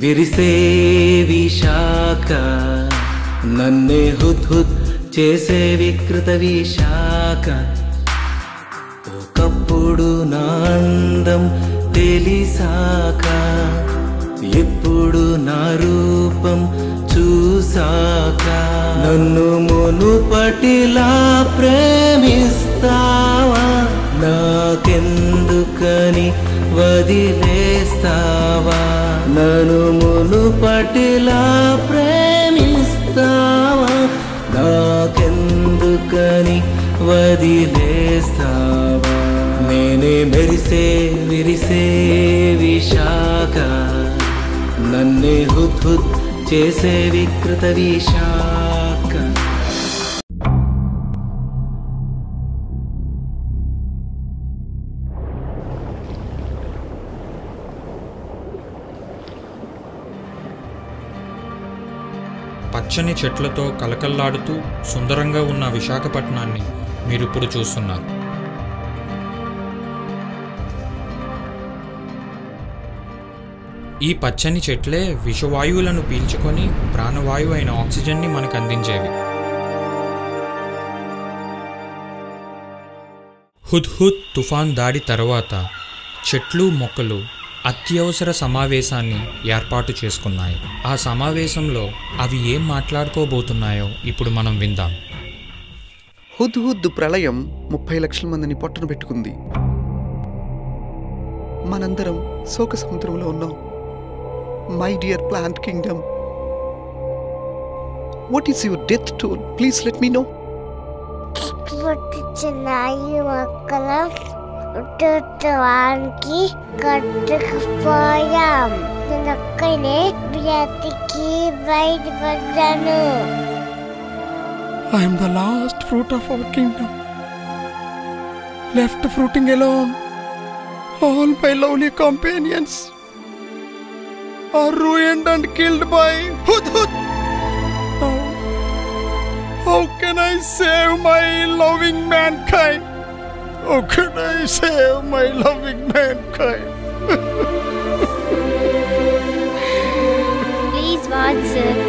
విరిసే విశాఖ నన్నే హుద్ హుద్ చేసే వికృత విశాఖ ఒకప్పుడు నా అందం తెలిసాక ఇప్పుడు నా రూపం చూసాక నన్ను మునుపటిలా ప్రేమిస్తావా నాకెందుకని వదిలేస్తావా నన్ను మునుపటిలా ప్రేమిస్తావా నాకెందుకని వదిలేస్తావా నేనే మెరిసే విరిసే విశాఖ నన్నే హుద్ హుద్ చేసే వికృత విశాఖ పచ్చని చెట్లతో కలకల్లాడుతూ సుందరంగా ఉన్న విశాఖపట్నాన్ని మీరిప్పుడు చూస్తున్నారు ఈ పచ్చని చెట్లే విషవాయువులను పీల్చుకొని ప్రాణవాయువు అయిన ఆక్సిజన్ని మనకు అందించేవి హుద్హుద్ తుఫాన్ దాడి తర్వాత చెట్లు మొక్కలు అత్యవసర సమావేశాన్ని ఏర్పాటు చేసుకున్నాయి ఆ సమావేశంలో అవి ఏం మాట్లాడుకోబోతున్నాయో ఇప్పుడు మనం విందాం హుద్హుద్ ప్రళయం ముప్పై లక్షల మందిని పొట్టన పెట్టుకుంది మనందరం శోక సముద్రంలో ఉన్నాం my dear plant kingdom what is your death toll please let me know పుట్టించినాయి మొక్కలు ఉట్టువానికి కట్టుకుపోయాం నేనొక్కనే బ్రతికి బయటపడ్డాను I am the last fruit of our kingdom. Left fruiting alone. All my lovely companions are ruined and killed by Hudhud. How, how can I save my loving mankind? How can I save my loving mankind? Please watch sir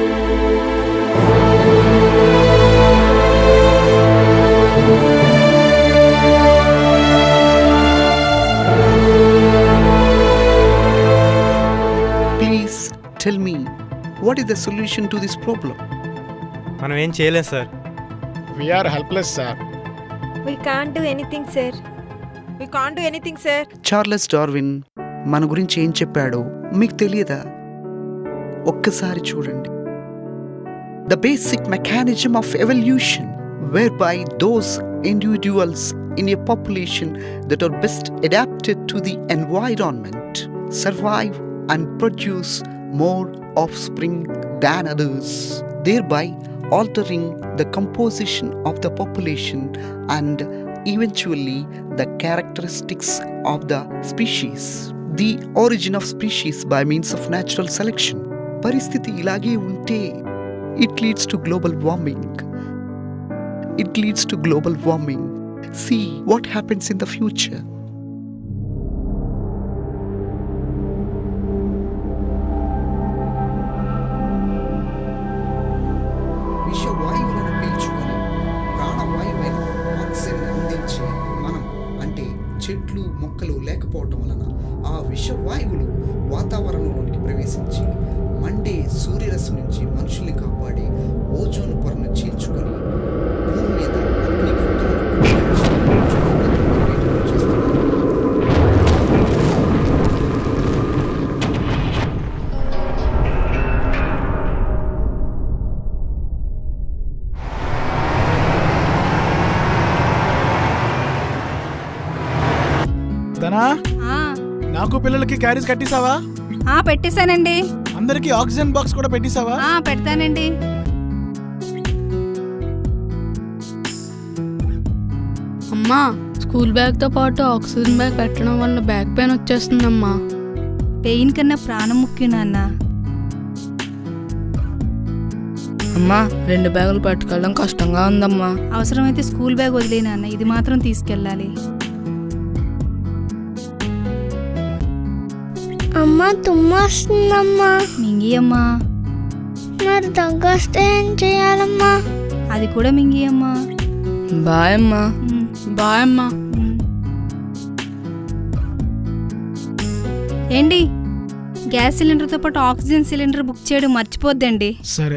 Please tell me, what is the solution to this problem? మనం ఏం చేయలేం sir we are helpless sir We can't do anything, sir. We can't do anything, sir. Charles Darwin మన గురించి ఏం చెప్పాడో మీకు తెలియదా ఒక్కసారి చూడండి the basic mechanism of evolution whereby those individuals in a population that are best adapted to the environment survive and produce more offspring than others thereby altering the composition of the population and eventually the characteristics of the species. The origin of species by means of natural selection. పరిస్థితి ఇలాగే ఉంటే it leads to global warming it leads to global warming see what happens in the future విషవాయువులను పీల్చుకొని ప్రాణవాయువైన oxygen అందించే మనం అంటే చెట్లు మొక్కలు లేకపోవటం వలన ఆ విషవాయువులు వాతావరణంలోనికి ప్రవేశించి మండే సూర్యరశ్మి నుంచి మనుషుల్ని కాపాడి ఓజోన్ పొరను చీల్చుకొని భూమి మీద అగ్నిగుండాలను పుట్టించి ఉష్ణోగ్రతను చేస్తున్నాయి. ధనా నాకు పిల్లలకి క్యారీస్ కట్టేసావా ఆ పెట్టేశానండి అందరికి ఆక్సిజన్ బాక్స్ కూడా పెట్టేసావా ఆ పెడతానండి అమ్మా స్కూల్ బ్యాగ్తో పాటు ఆక్సిజన్ బ్యాగ్ పెట్టడం వల్ల బ్యాక్ పెయిన్ వచ్చేస్తుందమ్మా పెయిన్ కన్నా ప్రాణం ముఖ్యం నాన్న అమ్మా రెండు బ్యాగులు పట్టుకెళ్ళడం కష్టంగా ఉందమ్మా అవసరమైతే స్కూల్ బ్యాగ్ వదిలే నాన్న ఇది మాత్రం తీసుకెళ్ళాలి అమ్మ తుమ్మ వస్తుందమ్మా మింగి అమ్మా మరి దగ్గు వస్తే ఏం చేయాలమ్మా అది కూడా మింగి అమ్మా బాయ్ అమ్మా ఉమ్, బాయ్ అమ్మా ఉమ్. ఏంటి గ్యాస్ సిలిండర్తో పాటు ఆక్సిజన్ సిలిండర్ బుక్ చేయడం మర్చిపోద్దండి సరే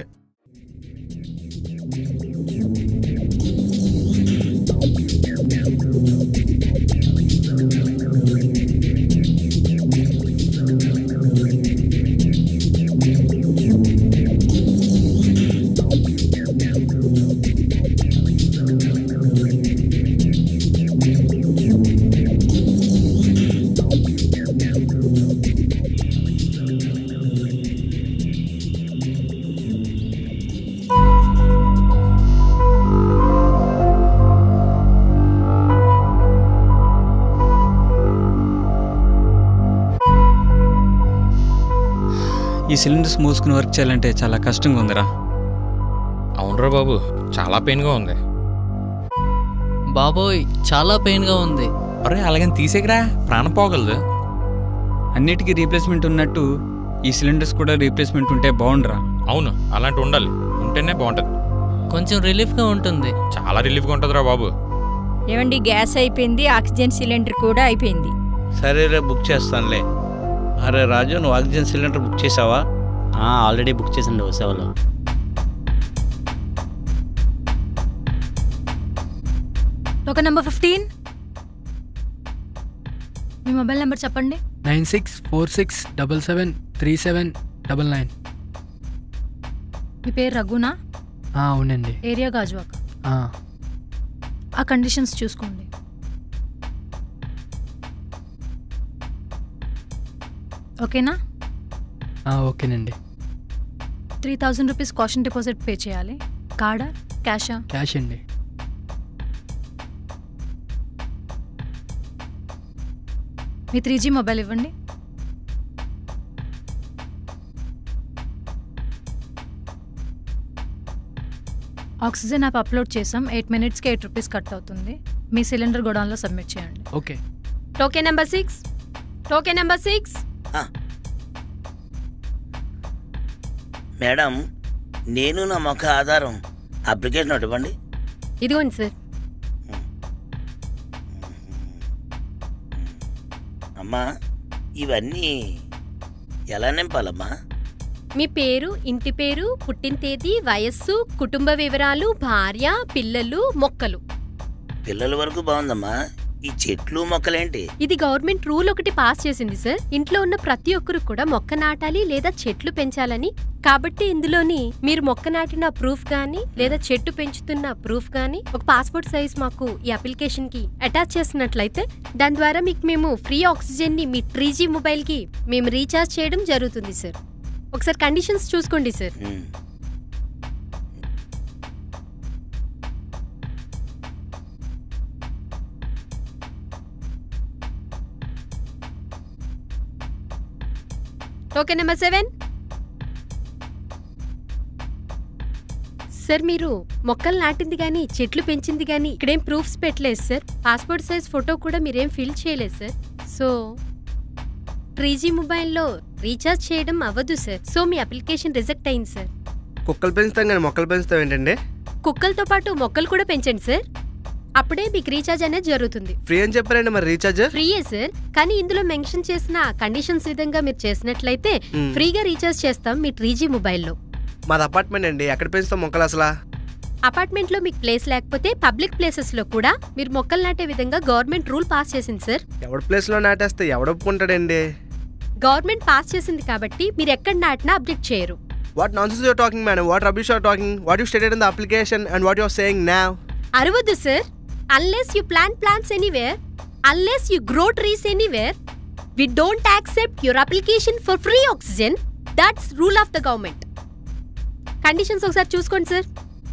ఈ సిలిండర్స్ మోసుకుని వర్క్ చేయాలంటే చాలా కష్టంగా ఉందిరా అవునరా బాబు చాలా పెయిన్గా ఉంది బాబోయ్ చాలా పెయిన్గా ఉంది అరే అలాగని తీసేకరా ప్రాణం పోగలదు అన్నిటికీ రీప్లేస్మెంట్ ఉన్నట్టు ఈ సిలిండర్స్ కూడా రీప్లేస్మెంట్ ఉంటే బాగుండరా అవును అలాంటి ఉండాలి ఉంటేనే బాగుంటుంది కొంచెం రిలీఫ్గా ఉంటుంది చాలా రిలీఫ్గా ఉంటుందిరా బాబు ఏమండి గ్యాస్ అయిపోయింది ఆక్సిజన్ సిలిండర్ కూడా అయిపోయింది సరేరే బుక్ చేస్తానులే అరే రాజు నువ్వు ఆక్సిజన్ సిలిండర్ బుక్ చేసావా ఆల్రెడీ బుక్ చేసిండు సేవలో టోకెన్ నెంబర్ ఫిఫ్టీన్ మీ మొబైల్ నెంబర్ చెప్పండి nine six four six double seven three seven double nine మీ పేరు రఘునా అవునండి ఏరియా గాజువాక ఆ, ఆ కండిషన్స్ చూసుకోండి ఓకేనా ఆ, ఓకేనండి three thousand rupees caution deposit pay చేయాలి కార్డా క్యాషా క్యాష్ అండి మీ త్రీ జీ మొబైల్ ఇవ్వండి ఆక్సిజన్ యాప్ అప్లోడ్ చేసాం ఎయిట్ మినిట్స్కి ఎయిట్ రూపీస్ కట్ అవుతుంది మీ సిలిండర్ గోడౌన్లో సబ్మిట్ చేయండి okay token number six token number six madam నేను నా ముఖ ఆధారం అప్లికేషన్ ఒకటి ఇవ్వండి ఇదిగోండి సార్ అమ్మా ఇవన్నీ ఎలా నింపాలమ్మా మీ పేరు ఇంటి పేరు పుట్టిన తేదీ వయస్సు కుటుంబ వివరాలు భార్య పిల్లలు మొక్కలు పిల్లల వరకు బాగుందమ్మా ఈ చెట్లు మొక్కలేంటి ఇది గవర్నమెంట్ రూల్ ఒకటి పాస్ చేసింది సార్ ఇంట్లో ఉన్న ప్రతి ఒక్కరు కూడా మొక్క నాటాలి లేదా చెట్లు పెంచాలని కాబట్టి ఇందులోని మీరు మొక్క నాటిన ప్రూఫ్ గానీ లేదా చెట్టు పెంచుతున్న ప్రూఫ్ గానీ ఒక పాస్పోర్ట్ సైజ్ మాకు ఈ అప్లికేషన్ కి అటాచ్ చేసినట్లయితే దాని ద్వారా మీకు మేము ఫ్రీ ఆక్సిజన్ ని మీ త్రీ జీ మొబైల్ కి మేము రీఛార్జ్ చేయడం జరుగుతుంది సార్ ఒకసారి కండిషన్స్ చూసుకోండి sir um. Token number seven sir మీరు మొక్కలు నాటింది కానీ చెట్లు పెంచింది కానీ ఇక్కడేం ప్రూఫ్స్ పెట్టలేదు సార్ పాస్పోర్ట్ సైజ్ ఫోటో కూడా మీరేం ఫిల్ చేయలేదు సార్ సో త్రీ జీ మొబైల్లో రీఛార్జ్ చేయడం అవ్వదు సార్ సో మీ అప్లికేషన్ రిజెక్ట్ అయింది సార్ కుక్కలు పెంచుతాం కానీ మొక్కలు పెంచుతాం ఏంటండి కుక్కలతో పాటు మొక్కలు కూడా పెంచండి సార్ అప్పుడే మీకు రీఛార్జ్ అనేది జరుగుతుంది ఫ్రీ అని చెప్పారండి మరి రీఛార్జ్ ఫ్రీయే సార్ కానీ ఇందులో మెన్షన్ చేసిన కండిషన్స్ విధంగా మీరు చేసినట్లయితే మ్మ్. ఫ్రీగా రీఛార్జ్ చేస్తాం మీ త్రీ జీ మొబైల్లో మాది అపార్ట్మెంట్ అండి ఎక్కడ పెంచుతాం మొక్కలు అసలు అపార్ట్మెంట్ లో మీకు ప్లేస్ లేకపోతే పబ్లిక్ ప్లేసెస్ లో కూడా మీరు మొక్కలు నాటే విధంగా గవర్నమెంట్ రూల్ పాస్ చేసింది సార్ ఎవడ ప్లేస్ లో నాటేస్తే ఎవడ ఒప్పుకుంటాడండి గవర్నమెంట్ పాస్ చేసింది కాబట్టి మీరు ఎక్కడ నాటినా అబ్జెక్ట్ చేయరు what non you're talking madam what rubbish are talking what you stated in the application and what you're saying నా అరవద్దు sir unless you plant plants anywhere unless you grow trees anywhere we don't accept your application for free oxygen that's rule of the government conditions ఒకసారి చూసుకోండి sir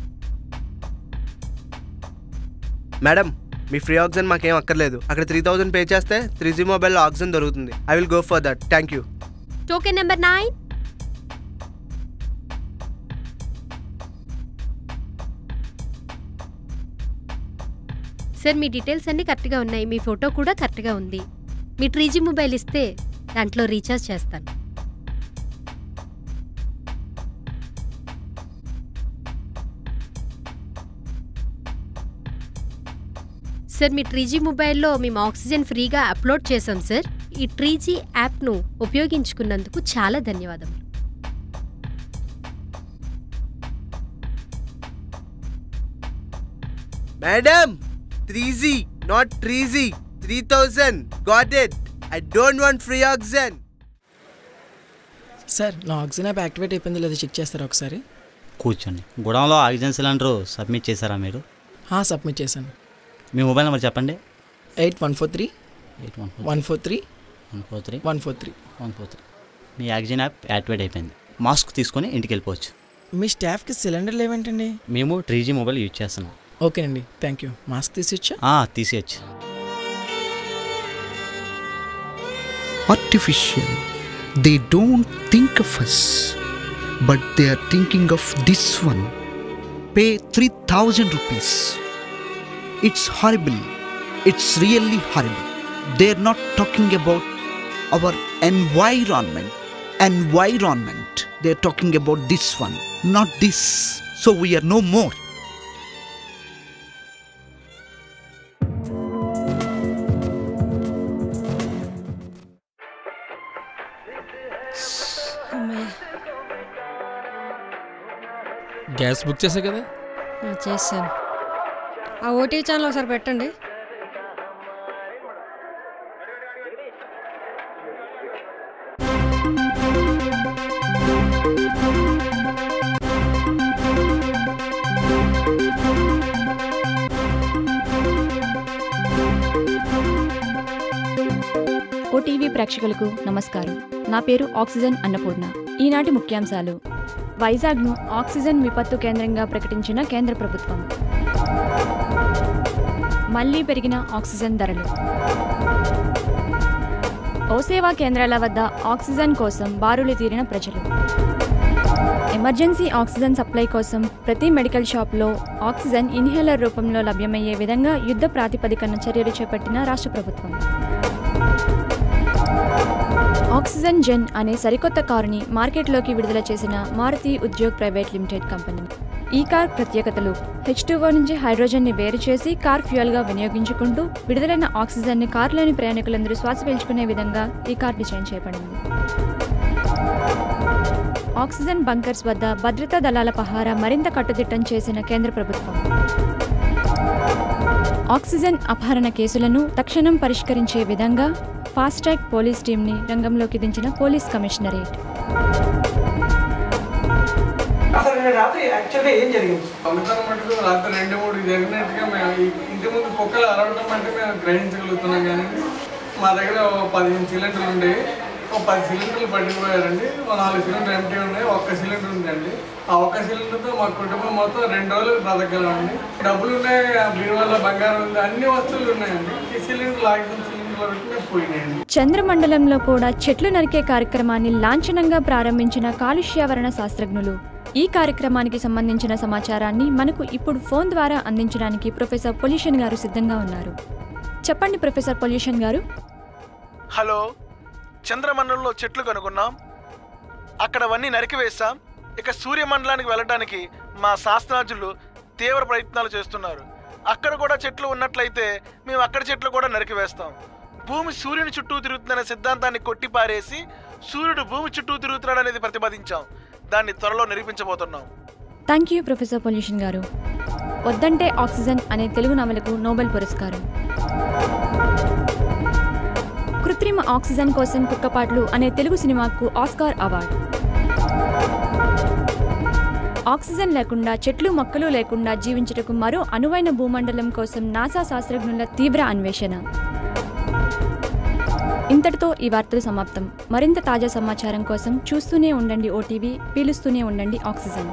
madam మీ free oxygen మాకేం అక్కర్లేదు అక్కడ three thousand pay చేస్తే three G మొబైల్లో oxygen దొరుకుతుంది I will go for that thank you token number nine sir మీ డీటెయిల్స్ అన్నీ కరెక్ట్గా ఉన్నాయి మీ ఫోటో కూడా కరెక్ట్గా ఉంది మీ త్రీ జీ మొబైల్ ఇస్తే దాంట్లో రీఛార్జ్ చేస్తాను సార్ మీ ట్రీజీ మొబైల్లో మేము ఆక్సిజన్ ఫ్రీగా అప్లోడ్ చేసాం సార్ ఈ ట్రీజీ యాప్ను ఉపయోగించుకున్నందుకు చాలా ధన్యవాదములు madam three G not three G three thousand got it I don't want free oxygen sir నా ఆక్సిజన్ యాప్ యాక్టివేట్ అయిపోయింది లేదా చెక్ చేస్తారా ఒకసారి కూర్చోండి గుడంలో ఆక్సిజన్ సిలిండర్ సబ్మిట్ చేశారా మీరు సబ్మిట్ చేశాను మీ మొబైల్ నెంబర్ చెప్పండి eight one four three eight one one four three one four three one four three one four three మీ ఆక్సిజన్ యాప్ యాక్టివేట్ అయిపోయింది మాస్క్ తీసుకొని ఇంటికి వెళ్ళిపోవచ్చు మీ స్టాఫ్కి సిలిండర్లు ఏమేంటండి మేము త్రీ జీ మొబైల్ యూజ్ చేస్తున్నాం ఓకేనండి థ్యాంక్ యూ మాస్క్ తీసిచ్చా ఆ, తీసేయచ్చు artificial. They don't think of us, but they are thinking of this one. Pay 3000 rupees. It's horrible. It's really horrible. They're not talking about our environment. Environment. They're talking about this one, not this. So we are no more. Gas book చేసా కదా చేశాను ఆ OTV channel ఒకసారి పెట్టండి OTV ప్రేక్షకులకు నమస్కారం నా పేరు ఆక్సిజన్ అన్నపూర్ణ ఈనాటి ముఖ్యాంశాలు వైజాగ్ను ఆక్సిజన్ విపత్తు కేంద్రంగా ప్రకటించిన కేంద్ర ప్రభుత్వం మళ్లీ పెరిగిన ఆక్సిజన్ ధరలు ఓసేవా కేంద్రాల వద్ద ఆక్సిజన్ కోసం బారులు తీరిన ప్రజలు ఎమర్జెన్సీ ఆక్సిజన్ సప్లై కోసం ప్రతి మెడికల్ షాప్లో ఆక్సిజన్ ఇన్హేలర్ రూపంలో లభ్యమయ్యే విధంగా యుద్ధ ప్రాతిపదికన చర్యలు చేపట్టిన రాష్ట్ర ప్రభుత్వం ఆక్సిజన్ జెన్ అనే సరికొత్త కారుని మార్కెట్లోకి విడుదల చేసిన Maruti Udyog private limited company ఈ కార్ ప్రత్యేకతలు హెచ్ నుంచి హైడ్రోజన్ని వేరు చేసి కార్ ఫ్యూయల్గా వినియోగించుకుంటూ విడుదలైన ఆక్సిజన్ని కారులోని ప్రయాణికులందరూ శ్వాస పీల్చుకునే విధంగా ఈ కార్ డిజైన్ చేయబడింది ఆక్సిజన్ బంకర్స్ వద్ద భద్రతా దళాల పహారా మరింత కట్టుదిట్టం చేసిన కేంద్ర ప్రభుత్వం ఆక్సిజన్ అపహరణ కేసులను తక్షణం పరిష్కరించే విధంగా ఫాస్ట్ ట్రాక్ పోలీస్ టీంని రంగంలోకి దించిన పోలీస్ కమిషనరేట్ అసలు నేను రాత్రి యాక్చువల్గా ఏం జరిగింది దొంగతనం మటుకు రాత్రి రెండు మూడు జరిగినట్టుగా మేము ఈ ఇంటి ముందు కుక్కలు అరవడం అంటే మేము గ్రహించగలుగుతున్నాం కానీ మా దగ్గర ఓ పదిహేను సిలిండర్లు ఉండేవి ఓ పది సిలిండర్లు పట్టుకుపోయారండి ఓ నాలుగు సిలిండర్ ఎంటీ ఉన్నాయి ఒక్క సిలిండర్ ఉందండి ఆ ఒక్క సిలిండర్తో మా కుటుంబం మొత్తం రెండు రోజులు బ్రతకగలమండి డబ్బులు ఉన్నాయి బీరువాలో బంగారం ఉంది అన్ని వస్తువులు ఉన్నాయండి ఈ సిలిండర్ ఆక్సిజన్ సిలిండర్లో పెట్టి మేము పోయినాయండి చంద్రమండలంలో కూడా చెట్లు నరికే కార్యక్రమాన్ని లాంఛనంగా ప్రారంభించిన కాలుష్యావరణ శాస్త్రజ్ఞులు ఈ కార్యక్రమానికి సంబంధించిన సమాచారాన్ని మనకు ఇప్పుడు ఫోన్ ద్వారా అందించడానికి ప్రొఫెసర్ పొల్యూషన్ గారు సిద్ధంగా ఉన్నారు చెప్పండి ప్రొఫెసర్ పొల్యూషన్ గారు హలో చంద్రమండలంలో చెట్లు కనుగొన్నాం అక్కడ అవన్నీ నరికివేశాం ఇక సూర్యమండలానికి వెళ్ళడానికి మా శాస్త్రజ్ఞులు తీవ్ర ప్రయత్నాలు చేస్తున్నారు అక్కడ కూడా చెట్లు ఉన్నట్లయితే మేము అక్కడ చెట్లు కూడా నరికివేస్తాం భూమి సూర్యుని చుట్టూ తిరుగుతుందనే సిద్ధాంతాన్ని కొట్టిపారేసి సూర్యుడు భూమి చుట్టూ తిరుగుతున్నాడు అనేది ప్రతిపాదించాం దాన్ని త్వరలో నిరూపించబోతున్నాం థ్యాంక్ యూ ప్రొఫెసర్ పొల్యూషన్ గారు వద్దంటే ఆక్సిజన్ అనే తెలుగు నవలకు నోబెల్ పురస్కారం కృత్రిమ ఆక్సిజన్ కోసం కుక్కపాట్లు అనే తెలుగు సినిమాకు ఆస్కార్ అవార్డు ఆక్సిజన్ లేకుండా చెట్లు మొక్కలు లేకుండా జీవించుటకు మరో అనువైన భూమండలం కోసం నాసా శాస్త్రజ్ఞుల తీవ్ర అన్వేషణ ఇంతటితో ఈ వార్తలు సమాప్తం మరింత తాజా సమాచారం కోసం చూస్తూనే ఉండండి ఓటీవీ పీలుస్తూనే ఉండండి ఆక్సిజన్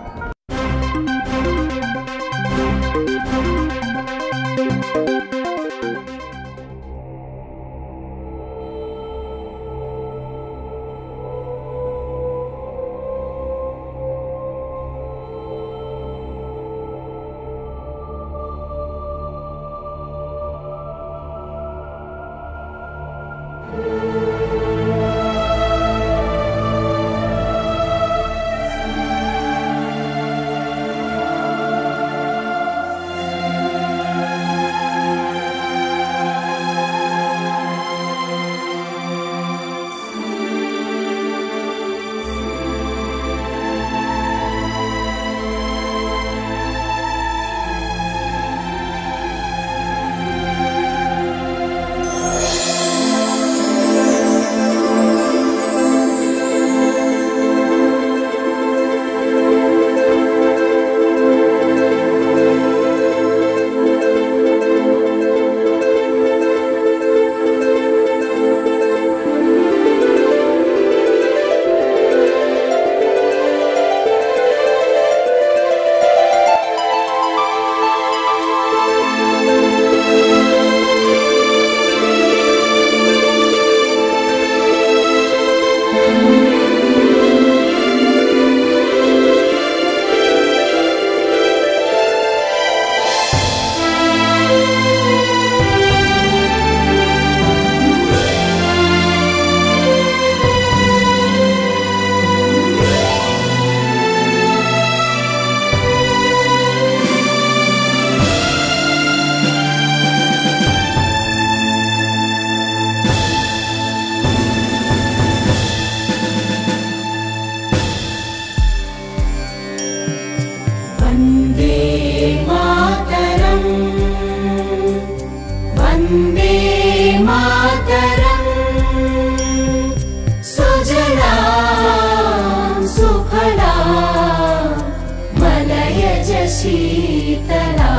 शीतला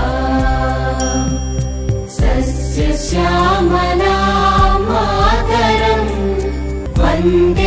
सस्यश्यामला मातरम् वन्दे